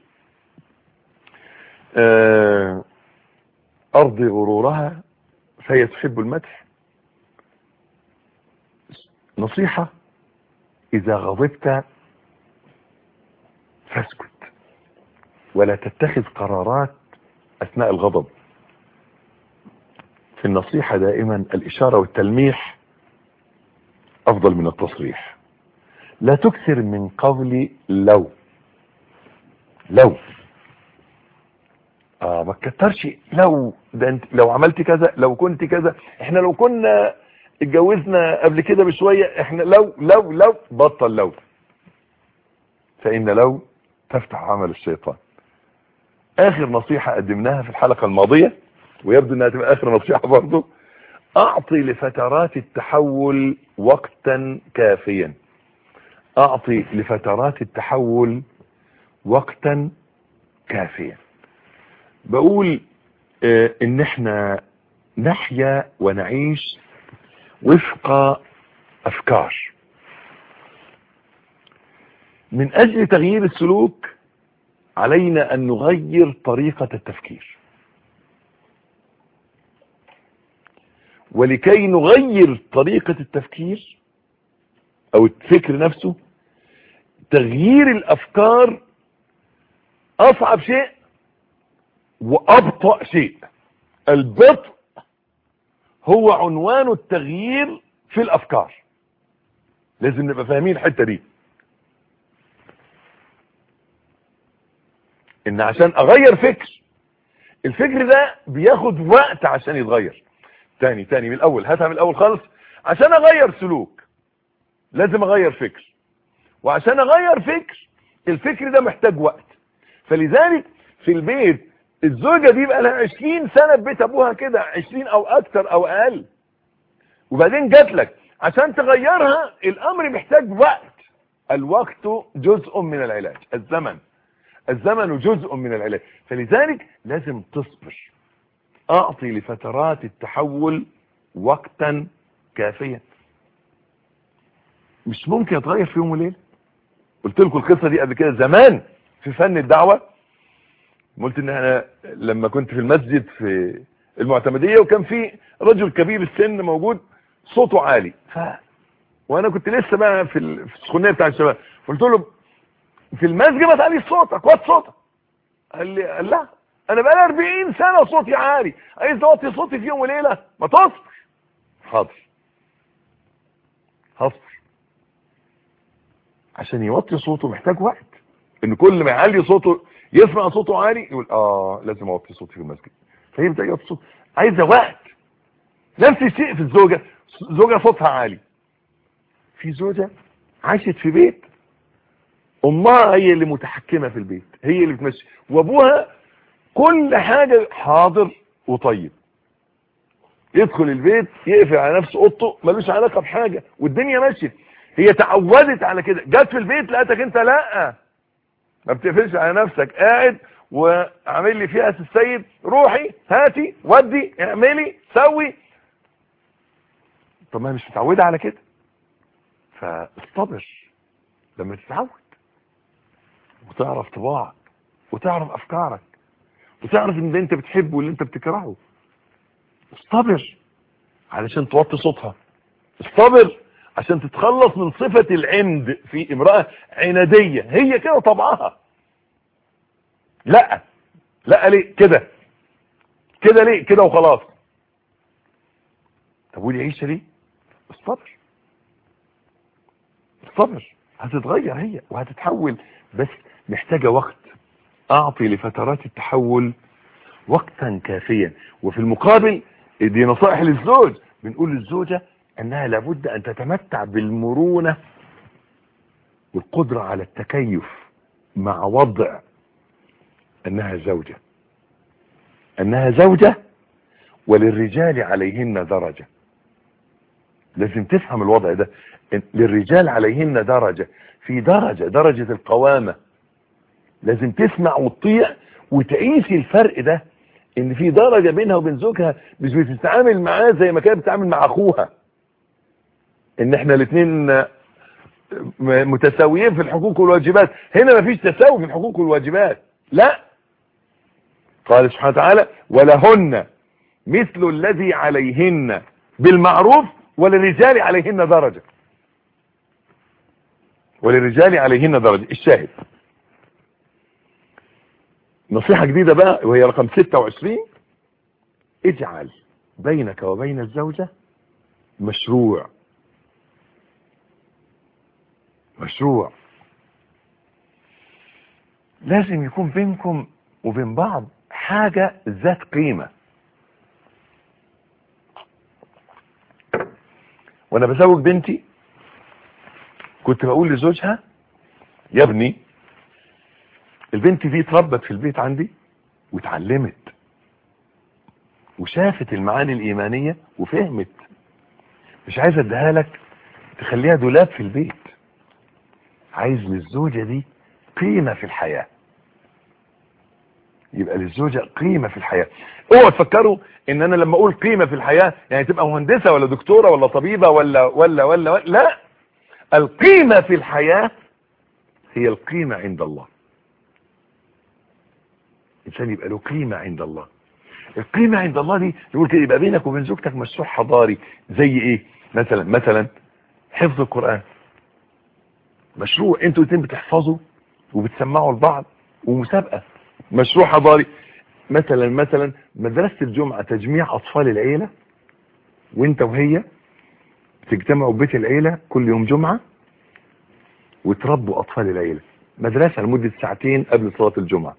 [SPEAKER 2] آه ارضي غرورها فهي تحب المدح نصيحة اذا غضبت فاسكت ولا تتخذ قرارات اثناء الغضب في النصيحة دائما الاشارة والتلميح افضل من التصريح لا تكثر من قول لو لو اه ما تكترش لو ده انت لو عملت كذا لو كنت كذا احنا لو كنا اتجوزنا قبل كده بشوية احنا لو لو لو بطل لو فان لو تفتح عمل الشيطان اخر نصيحة قدمناها في الحلقة الماضية ويبدو انها تبقى اخر نصيحة برضو اعطي لفترات التحول وقتا كافيا اعطي لفترات التحول وقتا كافيا بقول اه ان احنا نحيا ونعيش وفق افكار من اجل تغيير السلوك علينا ان نغير طريقة التفكير ولكي نغير طريقة التفكير او الفكر نفسه تغيير الافكار اصعب شيء وابطأ شيء البطء هو عنوان التغيير في الافكار لازم نبقى فاهمين الحتة دي ان عشان اغير فكر الفكر ده بياخد وقت عشان يتغير تاني تاني من الاول هاتها من الاول خالص عشان اغير سلوك لازم اغير فكر وعشان اغير فكر الفكر ده محتاج وقت فلذلك في البيت الزوجة دي بقى لها 20 سنة في بيت ابوها كده 20 او اكتر او اقل وبعدين جات لك عشان تغيرها الامر محتاج وقت الوقت جزء من العلاج الزمن الزمن جزء من العلاج فلذلك لازم تصبر اعطي لفترات التحول وقتا كافيا مش ممكن اتغير في يوم وليله قلت لكم القصه دي قبل كده زمان في فن الدعوه قلت ان انا لما كنت في المسجد في المعتمديه وكان في رجل كبير السن موجود صوته عالي ف وانا كنت لسه بقى في ال- في السخونيه بتاع الشباب قلت له في المسجد ما تعليش صوتك وات صوتك قال لي قال لا انا بقى لي 40 سنه صوتي عالي عايز اوطي صوتي في يوم وليله ما تصبر حاضر هصبر عشان يوطي صوته محتاج وقت ان كل ما يعلي صوته يسمع صوته عالي يقول اه لازم اوطي صوتي في المسجد فيبدا يوطي صوته عايزه وقت نفس الشيء في الزوجه زوجه صوتها عالي في زوجه عاشت في بيت امها هي اللي متحكمه في البيت هي اللي بتمشي وابوها كل حاجه حاضر وطيب يدخل البيت يقفل على نفسه اوضته ملوش علاقه بحاجه والدنيا ماشيه هي تعودت على كده جت في البيت لقيتك انت لا ما بتقفلش على نفسك قاعد وعامل لي فيها السيد روحي هاتي ودي اعملي سوي طب ما هي مش متعوده على كده فاصطبر لما تتعود وتعرف طباعك وتعرف افكارك وتعرف ان ده انت بتحبه واللي انت بتكرهه اصطبر علشان توطي صوتها اصطبر عشان تتخلص من صفة العند في امرأة عنادية هي كده طبعها لا لا ليه كده كده ليه كده وخلاص طب ودي عيشة ليه اصطبر اصطبر هتتغير هي وهتتحول بس محتاجة وقت اعطي لفترات التحول وقتا كافيا وفي المقابل دي نصائح للزوج بنقول للزوجة انها لابد ان تتمتع بالمرونة والقدرة على التكيف مع وضع انها زوجة انها زوجة وللرجال عليهن درجة لازم تفهم الوضع ده إن للرجال عليهن درجة في درجة درجة القوامة لازم تسمع وتطيع وتقيس الفرق ده ان في درجة بينها وبين زوجها مش بتتعامل معاه زي ما كانت بتتعامل مع اخوها ان احنا الاثنين متساويين في الحقوق والواجبات هنا مفيش تساوي في الحقوق والواجبات لا قال سبحانه وتعالى ولهن مثل الذي عليهن بالمعروف وللرجال عليهن درجة وللرجال عليهن درجة الشاهد نصيحة جديدة بقى وهي رقم 26 اجعل بينك وبين الزوجة مشروع مشروع لازم يكون بينكم وبين بعض حاجة ذات قيمة وانا بزوج بنتي كنت بقول لزوجها يا ابني البنت دي اتربت في البيت عندي واتعلمت وشافت المعاني الإيمانية وفهمت مش عايز اديها لك تخليها دولاب في البيت عايز للزوجة دي قيمة في الحياة يبقى للزوجة قيمة في الحياة اوعوا تفكروا ان انا لما اقول قيمة في الحياة يعني تبقى مهندسة ولا دكتورة ولا طبيبة ولا ولا ولا, ولا لا القيمة في الحياة هي القيمة عند الله الانسان يبقى له قيمة عند الله القيمة عند الله دي يقول كده يبقى بينك وبين زوجتك مشروع حضاري زي ايه مثلا مثلا حفظ القرآن مشروع انتوا الاثنين بتحفظوا وبتسمعوا لبعض ومسابقة مشروع حضاري مثلا مثلا مدرسة الجمعة تجميع اطفال العيلة وانت وهي تجتمعوا بيت العيلة كل يوم جمعة وتربوا اطفال العيلة مدرسة لمدة ساعتين قبل صلاة الجمعة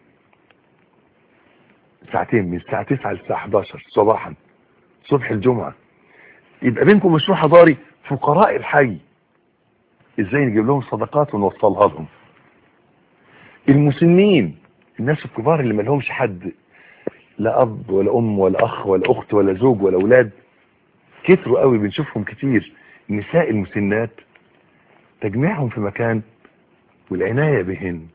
[SPEAKER 2] ساعتين من الساعة 9 للساعة 11 صباحا صبح الجمعة يبقى بينكم مشروع حضاري فقراء الحي ازاي نجيب لهم صدقات ونوصلها لهم المسنين الناس الكبار اللي ما لهمش حد لا اب ولا ام ولا اخ ولا اخت ولا زوج ولا اولاد كتروا قوي بنشوفهم كتير النساء المسنات تجميعهم في مكان والعناية بهن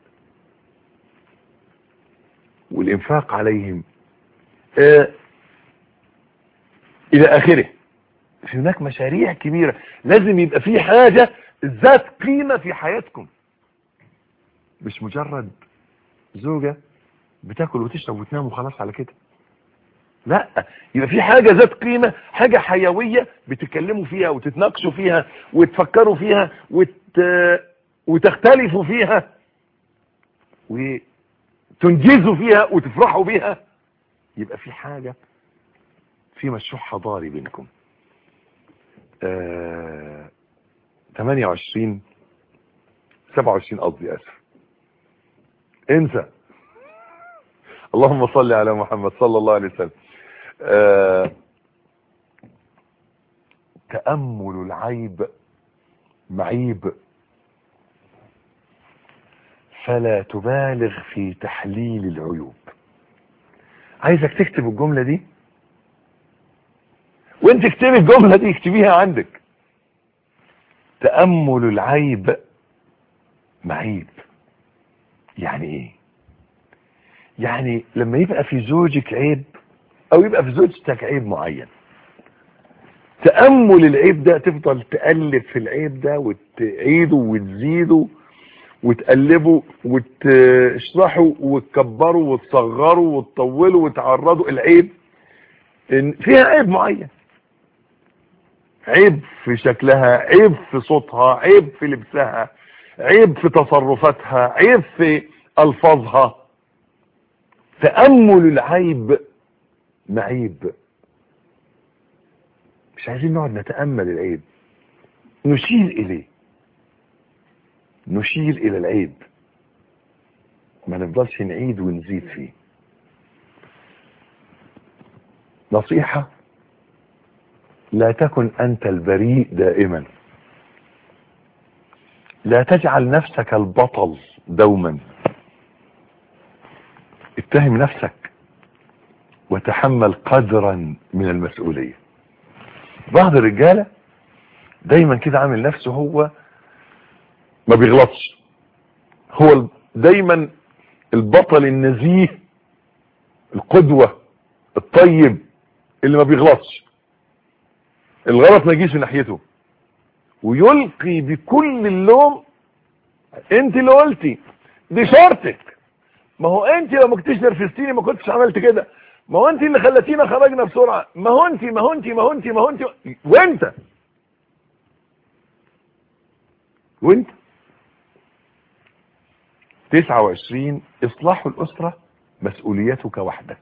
[SPEAKER 2] والإنفاق عليهم آه إلى آخره في هناك مشاريع كبيرة لازم يبقى في حاجة ذات قيمة في حياتكم مش مجرد زوجة بتاكل وتشرب وتنام وخلاص على كده لا يبقى في حاجة ذات قيمة حاجة حيوية بتتكلموا فيها وتتناقشوا فيها وتفكروا فيها وت... وتختلفوا فيها وتنجزوا فيها وتفرحوا بيها يبقى في حاجة في مشروع حضاري بينكم آه 28 27 قصدي اسف انسى اللهم صل على محمد صلى الله عليه وسلم آه تأمل العيب معيب فلا تبالغ في تحليل العيوب عايزك تكتب الجملة دي وانت اكتبي الجملة دي اكتبيها عندك تأمل العيب معيب يعني ايه يعني لما يبقى في زوجك عيب او يبقى في زوجتك عيب معين تأمل العيب ده تفضل تقلب في العيب ده وتعيده وتزيده وتقلبه وتشرحه وتكبره وتصغره وتطوله وتعرضه العيب إن فيها عيب معين عيب في شكلها عيب في صوتها عيب في لبسها عيب في تصرفاتها عيب في الفاظها تأمل العيب معيب مش عايزين نقعد نتأمل العيب نشير إليه نشير إلى العيب ما نفضلش نعيد ونزيد فيه نصيحة لا تكن أنت البريء دائما لا تجعل نفسك البطل دوما اتهم نفسك وتحمل قدرا من المسؤولية بعض الرجالة دايما كده عامل نفسه هو ما بيغلطش هو دايما البطل النزيه القدوة الطيب اللي ما بيغلطش الغلط ما يجيش من ناحيته ويلقي بكل اللوم انت اللي قلتي دي شرطك ما هو انت لو ما كنتش نرفزتيني ما كنتش عملت كده ما هو انت اللي خلتينا خرجنا بسرعه ما هو انت ما هو انت ما هو انت ما هو انت وانت وانت 29 اصلاح الاسره مسؤوليتك وحدك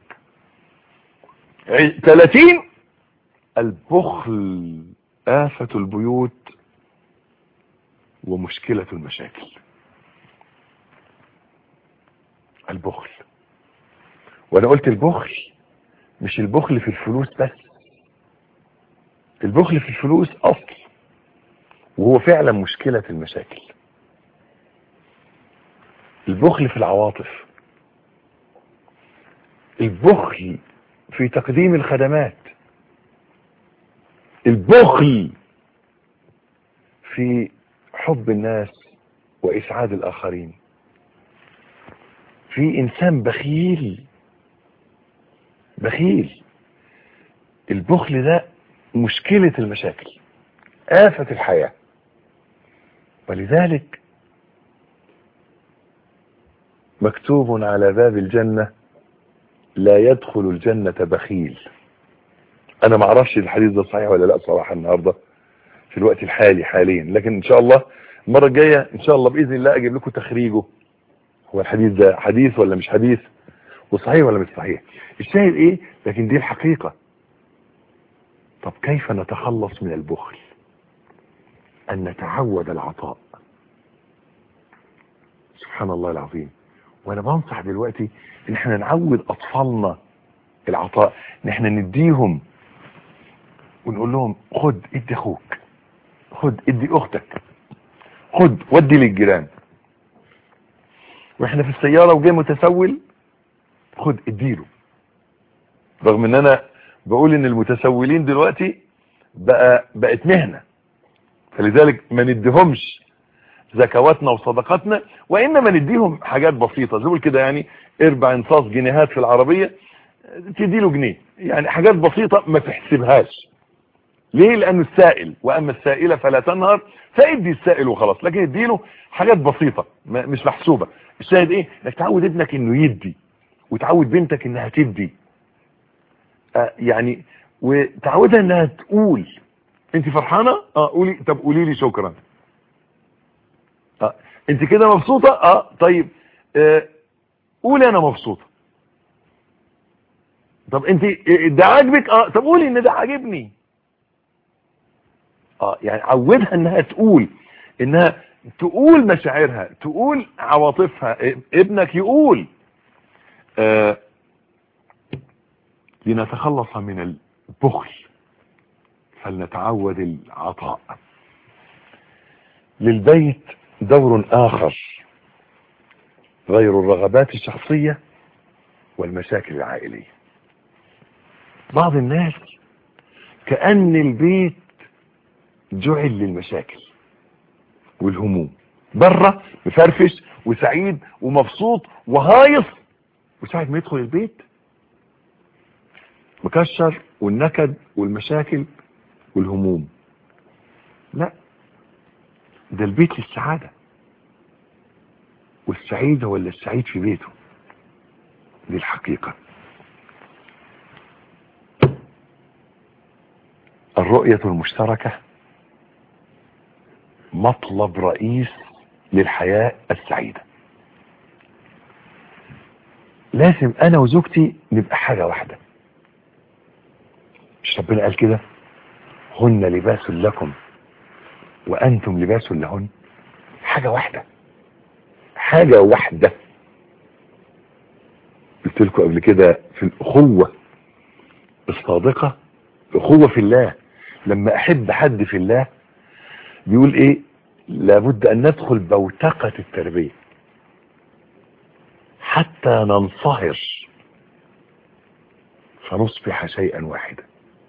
[SPEAKER 2] 30 البخل آفة البيوت ومشكلة المشاكل البخل وانا قلت البخل مش البخل في الفلوس بس البخل في الفلوس اصل وهو فعلا مشكلة المشاكل البخل في العواطف البخل في تقديم الخدمات البخل في حب الناس وإسعاد الآخرين في إنسان بخيل بخيل البخل ده مشكلة المشاكل آفة الحياة ولذلك مكتوب على باب الجنة لا يدخل الجنة بخيل انا ما اعرفش الحديث ده صحيح ولا لا صراحة النهاردة في الوقت الحالي حاليا لكن ان شاء الله المرة الجاية ان شاء الله باذن الله اجيب لكم تخريجه هو الحديث ده حديث ولا مش حديث وصحيح ولا مش صحيح الشاهد ايه لكن دي الحقيقة طب كيف نتخلص من البخل ان نتعود العطاء سبحان الله العظيم وانا بنصح دلوقتي ان احنا نعود اطفالنا العطاء ان احنا نديهم ونقول لهم خد ادي اخوك خد ادي اختك خد ودي للجيران واحنا في السيارة وجاي متسول خد اديله رغم ان انا بقول ان المتسولين دلوقتي بقى بقت مهنة فلذلك ما نديهمش زكواتنا وصدقاتنا وانما نديهم حاجات بسيطة زي كده يعني اربع انصاص جنيهات في العربية تديله جنيه يعني حاجات بسيطة ما تحسبهاش ليه لانه السائل واما السائلة فلا تنهر فادي السائل وخلاص لكن اديله حاجات بسيطة مش محسوبة الشاهد ايه انك تعود ابنك انه يدي وتعود بنتك انها تدي آه يعني وتعودها انها تقول انت فرحانة اه قولي طب قولي لي شكرا اه انت كده مبسوطة اه طيب آه قولي انا مبسوطة طب انت ده عاجبك اه طب قولي ان ده عاجبني اه يعني عودها انها تقول انها تقول مشاعرها تقول عواطفها ابنك يقول آه لنتخلص من البخل فلنتعود العطاء للبيت دور آخر غير الرغبات الشخصية والمشاكل العائلية بعض الناس كأن البيت جعل للمشاكل والهموم بره مفرفش وسعيد ومبسوط وهايص وساعة ما يدخل البيت مكشر والنكد والمشاكل والهموم لا ده البيت للسعادة والسعيد هو اللي السعيد في بيته دي الحقيقة الرؤية المشتركة مطلب رئيس للحياة السعيدة لازم انا وزوجتي نبقى حاجة واحدة مش ربنا قال كده هن لباس لكم وانتم لباس لهن حاجة واحدة حاجة واحدة قلت لكم قبل كده في الاخوة الصادقة اخوة في الله لما احب حد في الله بيقول ايه لابد ان ندخل بوتقة التربية حتى ننصهر فنصبح شيئا واحدا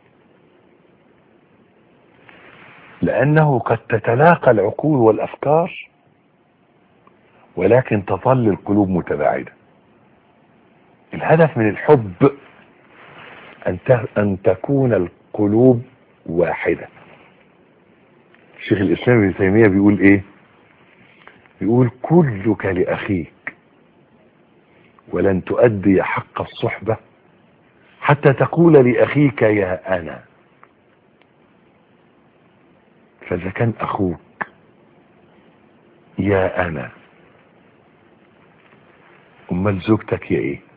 [SPEAKER 2] لانه قد تتلاقى العقول والافكار ولكن تظل القلوب متباعدة الهدف من الحب ان ان تكون القلوب واحدة الشيخ الاسلام ابن تيمية بيقول ايه بيقول كلك لاخيك ولن تؤدي حق الصحبة حتى تقول لأخيك يا أنا فإذا كان أخوك يا أنا أمال زوجتك يا إيه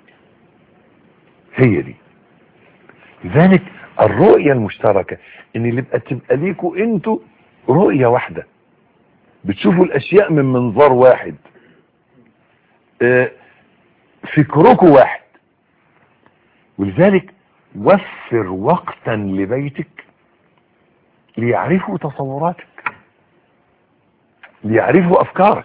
[SPEAKER 2] هي دي لذلك الرؤية المشتركة ان اللي بقى تبقى ليكوا انتوا رؤية واحدة بتشوفوا الاشياء من منظار واحد اه فكركم واحد ولذلك وفر وقتا لبيتك ليعرفوا تصوراتك ليعرفوا افكارك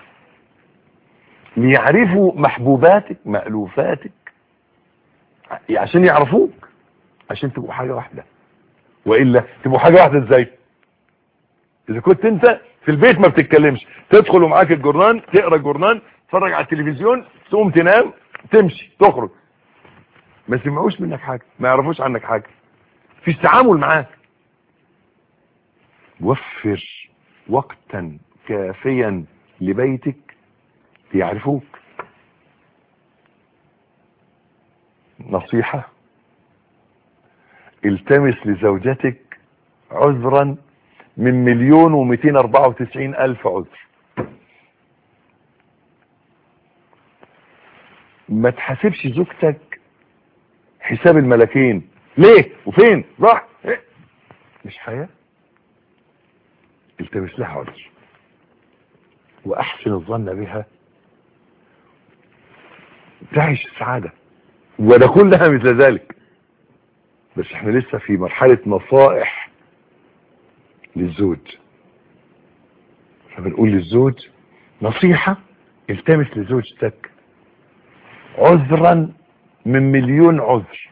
[SPEAKER 2] ليعرفوا محبوباتك مألوفاتك عشان يعرفوك عشان تبقوا حاجة واحدة وإلا تبقوا حاجة واحدة ازاي اذا كنت انت في البيت ما بتتكلمش تدخل ومعاك الجورنان تقرا الجورنان تتفرج على التلفزيون تقوم تنام تمشي تخرج ما سمعوش منك حاجة ما يعرفوش عنك حاجة فيش تعامل معاك وفر وقتا كافيا لبيتك ليعرفوك نصيحة التمس لزوجتك عذرا من مليون ومئتين اربعة وتسعين الف عذر ما تحاسبش زوجتك حساب الملكين ليه وفين راح إيه؟ مش حياة التمس لها عذر واحسن الظن بها تعيش السعادة ونقول لها مثل ذلك بس احنا لسه في مرحلة نصائح للزوج فبنقول للزوج نصيحة التمس لزوجتك عذرا من مليون عذر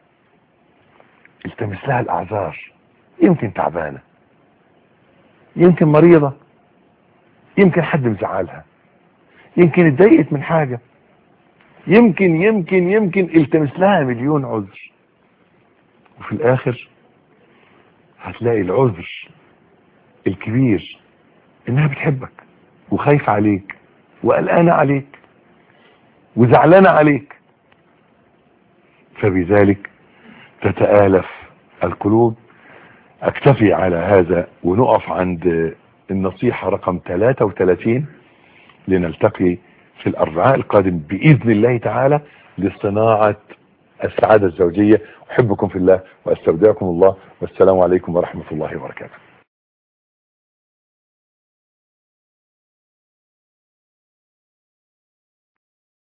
[SPEAKER 2] التمس لها الاعذار يمكن تعبانة يمكن مريضة يمكن حد مزعلها يمكن اتضايقت من حاجة يمكن يمكن يمكن التمس لها مليون عذر وفي الاخر هتلاقي العذر الكبير انها بتحبك وخايفة عليك وقلقانة عليك وزعلانة عليك فبذلك تتآلف القلوب اكتفي على هذا ونقف عند النصيحة رقم 33 لنلتقي في الاربعاء القادم باذن الله تعالى لصناعة السعادة الزوجية احبكم في الله واستودعكم الله والسلام عليكم ورحمة الله وبركاته